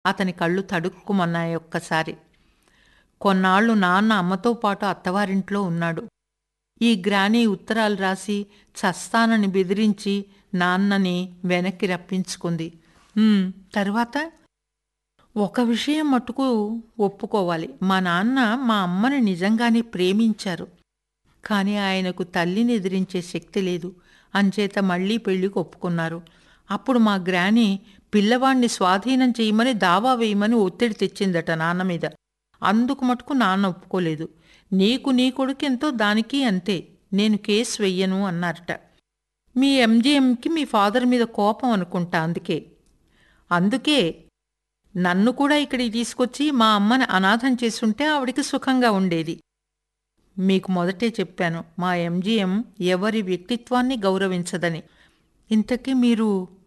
అతని కళ్ళు తడుక్కుమన్నాయి ఒక్కసారి కొన్నాళ్ళు నాన్న అమ్మతో పాటు అత్తవారింట్లో ఉన్నాడు ఈ గ్రానీ ఉత్తరాలు రాసి చస్తానని బెదిరించి నాన్నని వెనక్కి రప్పించుకుంది "ఉమ్, తర్వాత ఒక విషయం మటుకు ఒప్పుకోవాలి మా నాన్న మా అమ్మని నిజంగానే ప్రేమించారు కానీ ఆయనకు తల్లిని ఎదిరించే శక్తి లేదు అంచేత మళ్ళీ పెళ్లికి ఒప్పుకున్నారు అప్పుడు మా గ్రాని పిల్లవాణ్ణి స్వాధీనం చేయమని దావా వేయమని ఒత్తిడి తెచ్చిందట నాన్న మీద అందుకు మటుకు నాన్న ఒప్పుకోలేదు నీకు నీ కొడుకెంతో దానికి అంతే నేను కేసు వెయ్యను అన్నారట మీ ఎంజిఎంకి మీ ఫాదర్ మీద కోపం అనుకుంటా అందుకే అందుకే నన్ను కూడా ఇక్కడికి తీసుకొచ్చి మా అమ్మని అనాథం చేసుంటే ఆవిడికి సుఖంగా ఉండేది మీకు మొదటే చెప్పాను మా ఎంజిఎం ఎవరి వ్యక్తిత్వాన్ని గౌరవించదని ఇంతకీ మీరు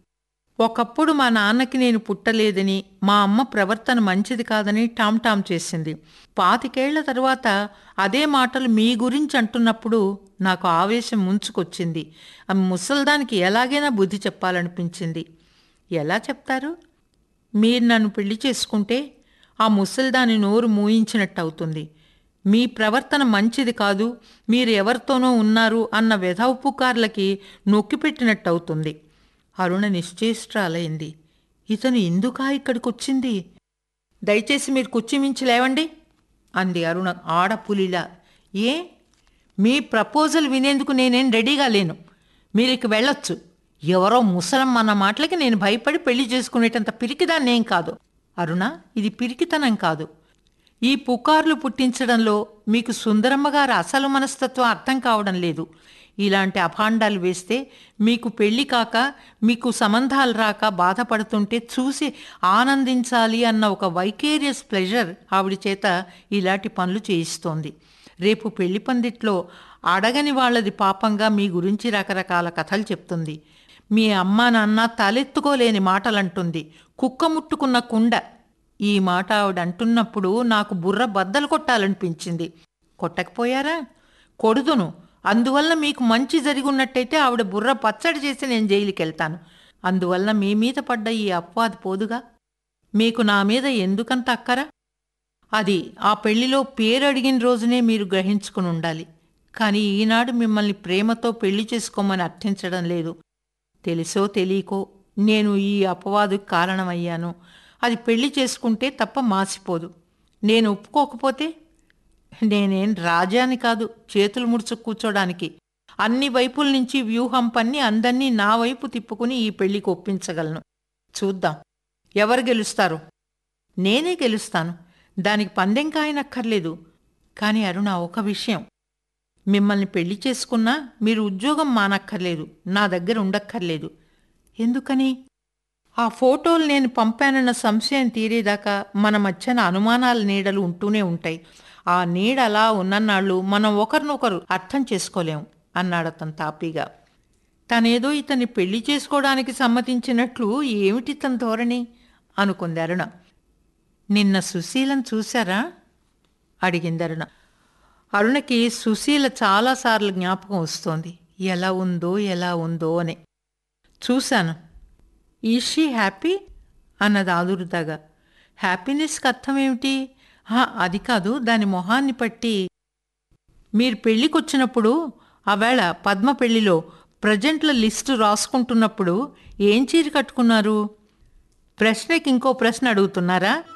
ఒకప్పుడు మా నాన్నకి నేను పుట్టలేదని మా అమ్మ ప్రవర్తన మంచిది కాదని టామ్ టామ్ చేసింది పాతికేళ్ల తర్వాత అదే మాటలు మీ గురించి అంటున్నప్పుడు నాకు ఆవేశం ముంచుకొచ్చింది ఆ ముసల్దానికి ఎలాగైనా బుద్ధి చెప్పాలనిపించింది ఎలా చెప్తారు మీరు నన్ను పెళ్లి చేసుకుంటే ఆ ముసల్దాని నోరు మూయించినట్టు అవుతుంది మీ ప్రవర్తన మంచిది కాదు మీరు ఎవరితోనో ఉన్నారు అన్న వెధవుపుకార్లకి నొక్కిపెట్టినట్టు అవుతుంది అరుణ నిశ్చేష్ట్రాలైంది ఇతను ఎందుకా ఇక్కడికొచ్చింది దయచేసి మీరు కుర్చీ మించి లేవండి అంది అరుణ ఆడపులిలా ఏ మీ ప్రపోజల్ వినేందుకు నేనేం రెడీగా లేను మీరు ఇక వెళ్ళొచ్చు ఎవరో ముసలమ్మ అన్న మాటలకి నేను భయపడి పెళ్లి చేసుకునేటంత పిరికిదాన్నేం కాదు అరుణ ఇది పిరికితనం కాదు ఈ పుకార్లు పుట్టించడంలో మీకు సుందరమ్మ గారి అసలు మనస్తత్వం అర్థం కావడం లేదు ఇలాంటి అభాండాలు వేస్తే మీకు పెళ్లి కాక మీకు సంబంధాలు రాక బాధపడుతుంటే చూసి ఆనందించాలి అన్న ఒక వైకేరియస్ ప్లెజర్ ఆవిడ చేత ఇలాంటి పనులు చేయిస్తోంది రేపు పెళ్లి పందిట్లో అడగని వాళ్ళది పాపంగా మీ గురించి రకరకాల కథలు చెప్తుంది మీ అమ్మ నాన్న తలెత్తుకోలేని మాటలంటుంది కుక్క ముట్టుకున్న కుండ ఈ మాట ఆవిడ అంటున్నప్పుడు నాకు బుర్ర బద్దలు కొట్టాలనిపించింది కొట్టకపోయారా కొడుదును అందువల్ల మీకు మంచి జరిగున్నట్టయితే ఆవిడ బుర్ర పచ్చడి చేసి నేను జైలుకి వెళ్తాను అందువల్ల మీ మీద పడ్డ ఈ అపవాదు పోదుగా మీకు నా మీద ఎందుకంత అక్కర అది ఆ పెళ్లిలో పేరు అడిగిన రోజునే మీరు గ్రహించుకుని ఉండాలి కానీ ఈనాడు మిమ్మల్ని ప్రేమతో పెళ్లి చేసుకోమని అర్థించడం లేదు తెలుసో తెలియకో నేను ఈ అపవాదుకు కారణమయ్యాను అది పెళ్లి చేసుకుంటే తప్ప మాసిపోదు నేను ఒప్పుకోకపోతే నేనేం రాజాని కాదు చేతులు ముడుచు కూర్చోడానికి అన్ని వైపుల నుంచి వ్యూహం పన్ని అందర్నీ నా వైపు తిప్పుకుని ఈ పెళ్లికి ఒప్పించగలను చూద్దాం ఎవరు గెలుస్తారు నేనే గెలుస్తాను దానికి పందెం కాయనక్కర్లేదు కానీ అరుణ ఒక విషయం మిమ్మల్ని పెళ్లి చేసుకున్నా మీరు ఉద్యోగం మానక్కర్లేదు నా దగ్గర ఉండక్కర్లేదు ఎందుకని ఆ ఫోటోలు నేను పంపానన్న సంశయం తీరేదాకా మన మధ్యన అనుమానాల నీడలు ఉంటూనే ఉంటాయి ఆ నీడ అలా ఉన్ననాళ్ళు మనం ఒకరినొకరు అర్థం చేసుకోలేం అన్నాడు అతను తాపీగా తనేదో ఇతన్ని పెళ్లి చేసుకోవడానికి సమ్మతించినట్లు ఏమిటి తన ధోరణి అనుకుంది అరుణ నిన్న సుశీలను చూశారా అడిగింది అరుణ అరుణకి సుశీల చాలాసార్లు జ్ఞాపకం వస్తోంది ఎలా ఉందో ఎలా ఉందో అని చూశాను ఈషీ హ్యాపీ అన్నది ఆదురుదాగా హ్యాపీనెస్కి అర్థం ఏమిటి "హా, అది కాదు దాని మొహాన్ని పట్టి మీరు పెళ్ళికొచ్చినప్పుడు ఆవేళ పద్మ పెళ్లిలో ప్రజెంట్ల లిస్టు రాసుకుంటున్నప్పుడు ఏం చీర కట్టుకున్నారు ప్రశ్నకి ఇంకో ప్రశ్న అడుగుతున్నారా